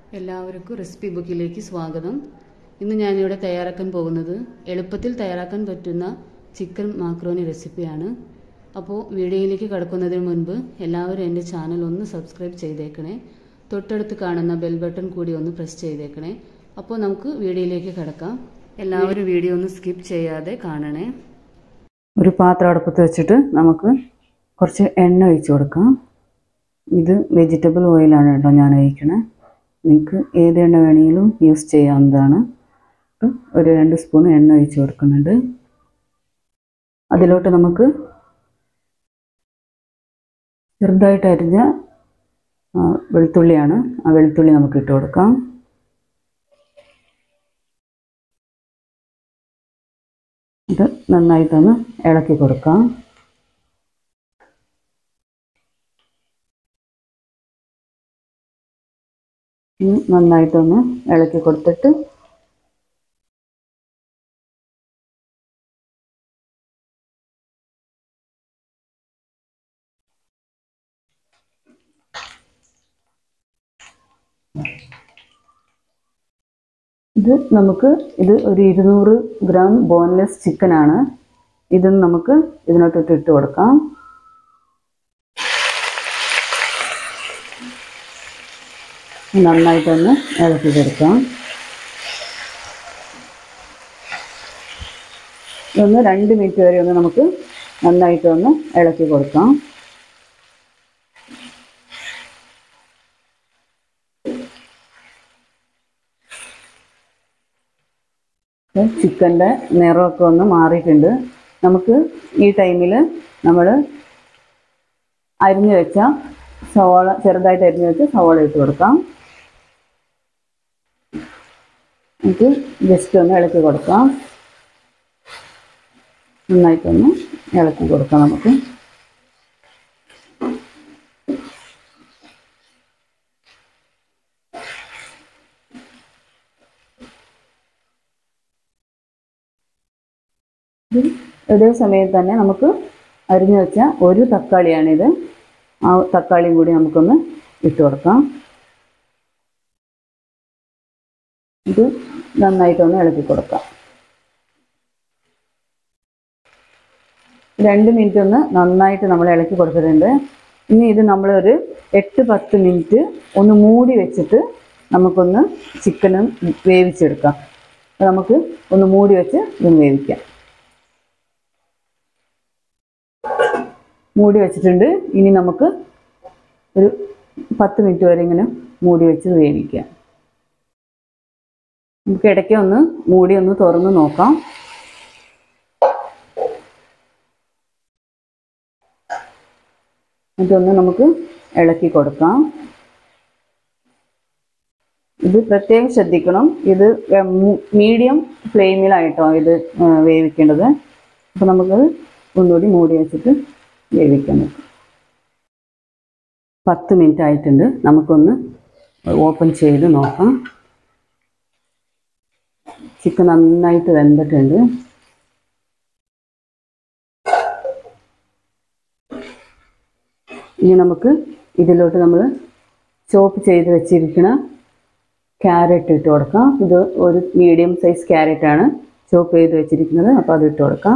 എല്ലാവർക്കും റെസിപ്പി ബുക്കിലേക്ക് സ്വാഗതം ഇന്ന് ഞാനിവിടെ തയ്യാറാക്കാൻ പോകുന്നത് എളുപ്പത്തിൽ തയ്യാറാക്കാൻ പറ്റുന്ന ചിക്കൻ മാക്രോണി റെസിപ്പിയാണ് അപ്പോൾ വീഡിയോയിലേക്ക് കടക്കുന്നതിന് മുൻപ് എല്ലാവരും എൻ്റെ ചാനൽ ഒന്ന് സബ്സ്ക്രൈബ് ചെയ്തേക്കണേ തൊട്ടടുത്ത് കാണുന്ന ബെൽ ബട്ടൺ കൂടി ഒന്ന് പ്രസ് ചെയ്തേക്കണേ അപ്പോൾ നമുക്ക് വീഡിയോയിലേക്ക് കടക്കാം എല്ലാവരും വീഡിയോ ഒന്ന് സ്കിപ്പ് ചെയ്യാതെ കാണണേ ഒരു പാത്രം അടുപ്പത്ത് വെച്ചിട്ട് നമുക്ക് കുറച്ച് എണ്ണ ഒഴിച്ച് കൊടുക്കാം ഇത് വെജിറ്റബിൾ ഓയിലാണ് കേട്ടോ ഞാൻ ഒഴിക്കണേ നിങ്ങൾക്ക് ഏത് എണ്ണ വേണമെങ്കിലും യൂസ് ചെയ്യാവുന്നതാണ് ഇപ്പം ഒരു രണ്ട് സ്പൂൺ എണ്ണ ഒഴിച്ച് കൊടുക്കുന്നുണ്ട് അതിലോട്ട് നമുക്ക് ചെറുതായിട്ട് അരിഞ്ഞ ആ, വെളുത്തുള്ളിയാണ് ആ വെളുത്തുള്ളി നമുക്ക് ഇട്ട് കൊടുക്കാം ഇത് നന്നായിട്ടൊന്ന് ഇളക്കി കൊടുക്കാം ഇനി നന്നായിട്ടൊന്ന് ഇളക്കി കൊടുത്തിട്ട് ഇത് നമുക്ക് ഇത് ഒരു ഇരുന്നൂറ് ഗ്രാം ബോൺലെസ് ചിക്കൻ ആണ് ഇത് നമുക്ക് ഇതിനകത്തോട്ട് ഇട്ട് കൊടുക്കാം നന്നായിട്ടൊന്ന് ഇളക്കി കൊടുക്കാം ഇതൊന്ന് രണ്ട് മിനിറ്റ് വരെ ഒന്ന് നമുക്ക് നന്നായിട്ടൊന്ന് ഇളക്കി കൊടുക്കാം ചിക്കൻ്റെ നിറമൊക്കെ ഒന്ന് മാറിയിട്ടുണ്ട് നമുക്ക് ഈ ടൈമിൽ നമ്മൾ അരിഞ്ഞു വെച്ച സവാള ചെറുതായിട്ട് അരിഞ്ഞു വെച്ച് സവാള ഇട്ട് കൊടുക്കാം എന്നിട്ട് ജസ്റ്റ് ഒന്ന് ഇളക്കി കൊടുക്കാം നന്നായിട്ടൊന്ന് ഇളക്കി കൊടുക്കാം നമുക്ക് ഇത് ഇതേ സമയത്ത് തന്നെ നമുക്ക് അരിഞ്ഞു വെച്ച ഒരു തക്കാളിയാണിത് ആ തക്കാളിയും കൂടി നമുക്കൊന്ന് ഇട്ട് കൊടുക്കാം ഇത് നന്നായിട്ടൊന്ന് ഇളക്കി കൊടുക്കാം രണ്ട് മിനിറ്റ് ഒന്ന് നന്നായിട്ട് നമ്മൾ ഇളക്കി കൊടുത്തിട്ടുണ്ട് ഇനി ഇത് നമ്മളൊരു എട്ട് പത്ത് മിനിറ്റ് ഒന്ന് മൂടി വെച്ചിട്ട് നമുക്കൊന്ന് ചിക്കനും വേവിച്ചെടുക്കാം അപ്പോൾ നമുക്ക് ഒന്ന് മൂടി വെച്ച് ഇത് വേവിക്കാം മൂടി വെച്ചിട്ടുണ്ട് ഇനി നമുക്ക് ഒരു പത്ത് മിനിറ്റ് വരെ ഇങ്ങനെ മൂടി വെച്ച് വേവിക്കാം നമുക്ക് ഇടയ്ക്ക് ഒന്ന് മൂടി ഒന്ന് തുറന്ന് നോക്കാം ഇതൊന്ന് നമുക്ക് ഇളക്കി കൊടുക്കാം ഇത് പ്രത്യേകം ശ്രദ്ധിക്കണം ഇത് മീഡിയം ഫ്ലെയിമിലായിട്ടോ ഇത് ആ, വേവിക്കേണ്ടത് അപ്പോൾ നമുക്ക് ഒന്നുകൂടി മൂടി വെച്ചിട്ട് വേവിക്കാൻ നോക്കാം പത്ത് മിനിറ്റ് ആയിട്ടുണ്ട് നമുക്കൊന്ന് ഓപ്പൺ ചെയ്ത് നോക്കാം ചിക്കൻ നന്നായിട്ട് വെന്തിട്ടുണ്ട് ഇനി നമുക്ക് ഇതിലോട്ട് നമ്മൾ ചോപ്പ് ചെയ്ത് വെച്ചിരിക്കുന്ന ക്യാരറ്റ് ഇട്ട് കൊടുക്കാം ഇത് ഒരു മീഡിയം സൈസ് ക്യാരറ്റ് ആണ് ചോപ്പ് ചെയ്ത് വെച്ചിരിക്കുന്നത് അപ്പോൾ അത് ഇട്ട് കൊടുക്കാം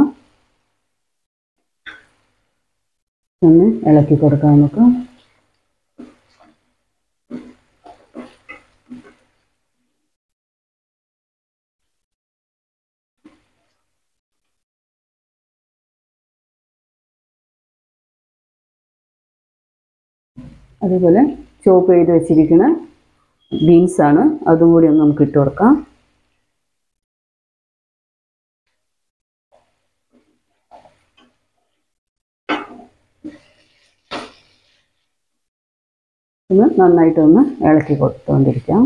ഒന്ന് ഇളക്കി കൊടുക്കാം നമുക്ക് അതുപോലെ ചോപ്പ് ചെയ്ത് വെച്ചിരിക്കുന്ന ബീൻസ് ആണ് അതും കൂടി ഒന്ന് നമുക്ക് ഇട്ട് കൊടുക്കാം ഒന്ന് നന്നായിട്ടൊന്ന് ഇളക്കി കൊടുത്തുകൊണ്ടിരിക്കാം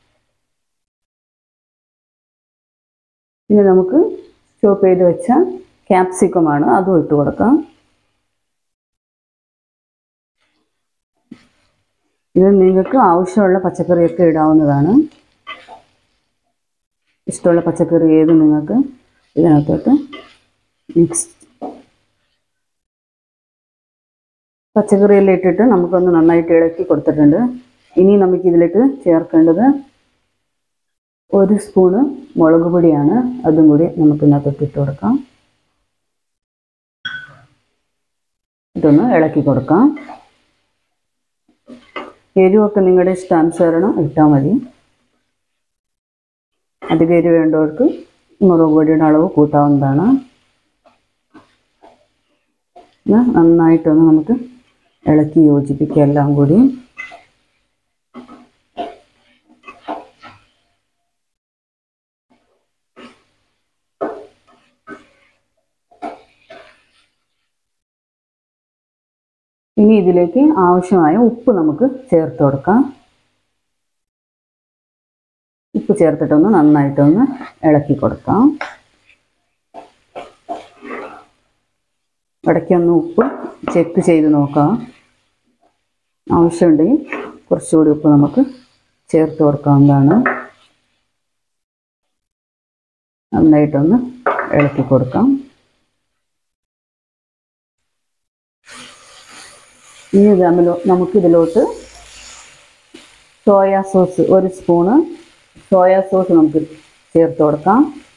ഇനി നമുക്ക് ചോപ്പ് ചെയ്ത് വെച്ച ക്യാപ്സിക്കമാണ് അതും ഇട്ട് കൊടുക്കാം ഇത് നിങ്ങൾക്ക് ആവശ്യമുള്ള പച്ചക്കറിയൊക്കെ ഇടാവുന്നതാണ് ഇഷ്ടമുള്ള പച്ചക്കറി ഏത് നിങ്ങൾക്ക് ഇതിനകത്തോട്ട് മിക്സ് പച്ചക്കറിയെല്ലാം ഇട്ടിട്ട് നമുക്കൊന്ന് നന്നായിട്ട് ഇളക്കി കൊടുത്തിട്ടുണ്ട് ഇനി നമുക്ക് ഇതിലേക്ക് ചേർക്കേണ്ടത് ഒരു സ്പൂണ് മുളക് പൊടിയാണ് അതും കൂടി നമുക്ക് ഇതിനകത്തോട്ട് ഇട്ട് കൊടുക്കാം ഇതൊന്ന് ഇളക്കി കൊടുക്കാം എരിവൊക്കെ നിങ്ങളുടെ ഇഷ്ടാനുസരണം ഇട്ടാൽ മതി അധികം എരിവ് വേണ്ടവർക്ക് മുളക് പൊടിയുടെ അളവ് കൂട്ടാവുന്നതാണ് ഇത് നന്നായിട്ടൊന്ന് നമുക്ക് ഇളക്കി യോജിപ്പിക്കുക എല്ലാം കൂടി ഇനി ഇതിലേക്ക് ആവശ്യമായ ഉപ്പ് നമുക്ക് ചേർത്ത് കൊടുക്കാം ഉപ്പ് ചേർത്തിട്ടൊന്ന് നന്നായിട്ടൊന്ന് ഇളക്കി കൊടുക്കാം ഇടയ്ക്കൊന്ന് ഉപ്പ് ചെക്ക് ചെയ്ത് നോക്കാം ആവശ്യമുണ്ടെങ്കിൽ കുറച്ചുകൂടി ഉപ്പ് നമുക്ക് ചേർത്ത് കൊടുക്കാവുന്നതാണ് നന്നായിട്ടൊന്ന് ഇളക്കി കൊടുക്കാം ഇനി ഇത് നമ്മലോ നമുക്കിതിലോട്ട് സോയാ സോസ് ഒരു സ്പൂണ് സോയാ സോസ് നമുക്ക് ചേർത്ത് കൊടുക്കാം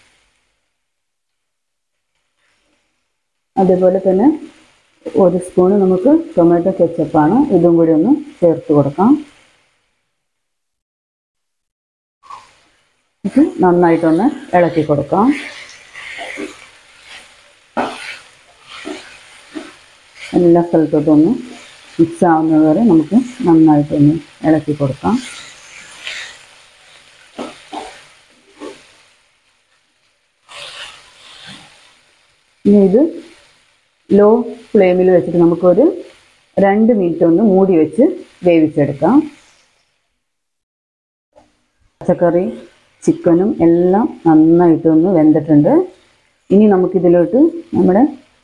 അതേപോലെ തന്നെ ഒരു സ്പൂണ് നമുക്ക് ടൊമാറ്റോ കെച്ചപ്പാണ് ഇതും കൂടി ഒന്ന് ചേർത്ത് കൊടുക്കാം ഇത് നന്നായിട്ടൊന്ന് ഇളക്കി കൊടുക്കാം എല്ലാ സ്ഥലത്തോട്ടൊന്ന് മിക്സ് ആവുന്നത് വരെ നമുക്ക് നന്നായിട്ടൊന്ന് ഇളക്കി കൊടുക്കാം ഇനി ഇത് ലോ ഫ്ലെയിമിൽ വെച്ചിട്ട് നമുക്കൊരു രണ്ട് മിനിറ്റ് ഒന്ന് മൂടി വെച്ച് വേവിച്ചെടുക്കാം പച്ചക്കറി ചിക്കനും എല്ലാം നന്നായിട്ടൊന്ന് വെന്തിട്ടുണ്ട് ഇനി നമുക്കിതിലോട്ട് നമ്മുടെ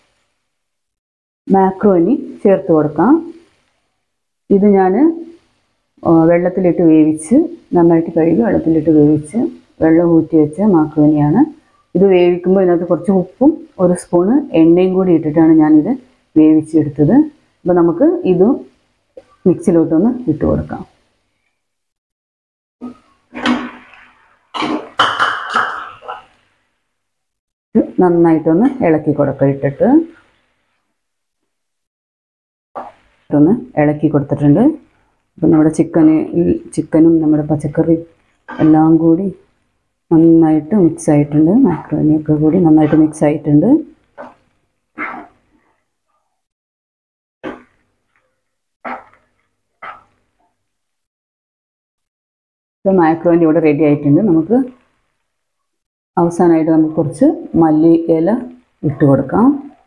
മാക്രോനി ചേർത്ത് കൊടുക്കാം ഇത് ഞാൻ വെള്ളത്തിലിട്ട് വേവിച്ച് നന്നായിട്ട് കഴുകി വെള്ളത്തിലിട്ട് വേവിച്ച് വെള്ളം ഊറ്റി വെച്ച മാക്രോനിയാണ് ഇത് വേവിക്കുമ്പോൾ ഇതിനകത്ത് കുറച്ച് ഉപ്പും ഒരു സ്പൂണ് എണ്ണയും കൂടി ഇട്ടിട്ടാണ് ഞാനിത് വേവിച്ചെടുത്തത് അപ്പോൾ നമുക്ക് ഇത് മിക്സിലോട്ടൊന്ന് ഇട്ട് കൊടുക്കാം ഇത് നന്നായിട്ടൊന്ന് ഇളക്കി കൊടുക്കാം ഇട്ടിട്ട് ഒന്ന് ഇളക്കി കൊടുത്തിട്ടുണ്ട് അപ്പം നമ്മുടെ ചിക്കന് ചിക്കനും നമ്മുടെ പച്ചക്കറി എല്ലാം കൂടി നന്നായിട്ട് മിക്സ് ആയിട്ടുണ്ട് മാക്രോണിയൊക്കെ കൂടി നന്നായിട്ട് മിക്സ് ആയിട്ടുണ്ട് ഇപ്പം മാക്രോണി ഇവിടെ റെഡി ആയിട്ടുണ്ട് നമുക്ക് അവസാനമായിട്ട് നമുക്ക് കുറച്ച് മല്ലി ഇല ഇട്ട് കൊടുക്കാം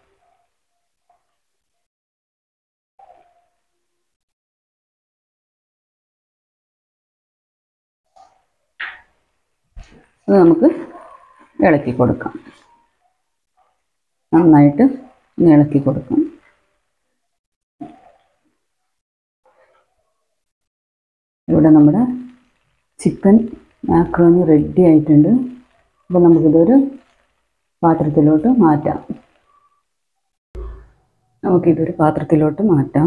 അത് നമുക്ക് ഇളക്കി കൊടുക്കാം നന്നായിട്ട് ഒന്ന് ഇളക്കി കൊടുക്കാം ഇവിടെ നമ്മുടെ ചിക്കൻ മാക്രോണി റെഡി ആയിട്ടുണ്ട് അപ്പോൾ നമുക്കിതൊരു പാത്രത്തിലോട്ട് മാറ്റാം നമുക്കിതൊരു പാത്രത്തിലോട്ട് മാറ്റാം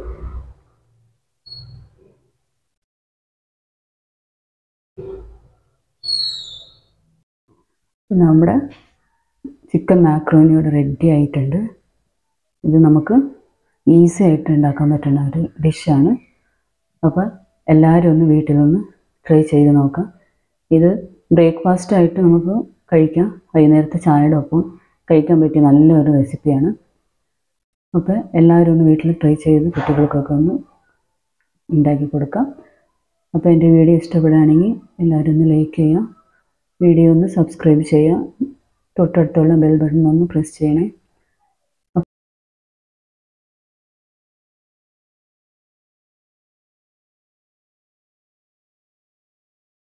നമ്മുടെ ചിക്കൻ മാക്രോണി ഇവിടെ റെഡി ആയിട്ടുണ്ട് ഇത് നമുക്ക് ഈസി ആയിട്ട് ഉണ്ടാക്കാൻ പറ്റുന്ന ഒരു ഡിഷാണ് അപ്പോൾ എല്ലാവരും ഒന്ന് വീട്ടിലൊന്ന് ട്രൈ ചെയ്ത് നോക്കാം ഇത് ബ്രേക്ക്ഫാസ്റ്റ് ആയിട്ട് നമുക്ക് കഴിക്കാം വൈകുന്നേരത്തെ ചായയുടെ ഒപ്പം കഴിക്കാൻ പറ്റിയ നല്ലൊരു റെസിപ്പിയാണ് അപ്പോൾ എല്ലാവരും ഒന്ന് വീട്ടിൽ ട്രൈ ചെയ്ത് കുട്ടികൾക്കൊക്കെ ഒന്ന് ഉണ്ടാക്കി കൊടുക്കാം അപ്പോൾ എൻ്റെ വീഡിയോ ഇഷ്ടപ്പെടുകയാണെങ്കിൽ എല്ലാവരും ഒന്ന് ലൈക്ക് ചെയ്യുക വീഡിയോ ഒന്ന് സബ്സ്ക്രൈബ് ചെയ്യുക തൊട്ടടുത്തുള്ള ബെൽ ബട്ടൺ ഒന്ന് പ്രസ് ചെയ്യണേ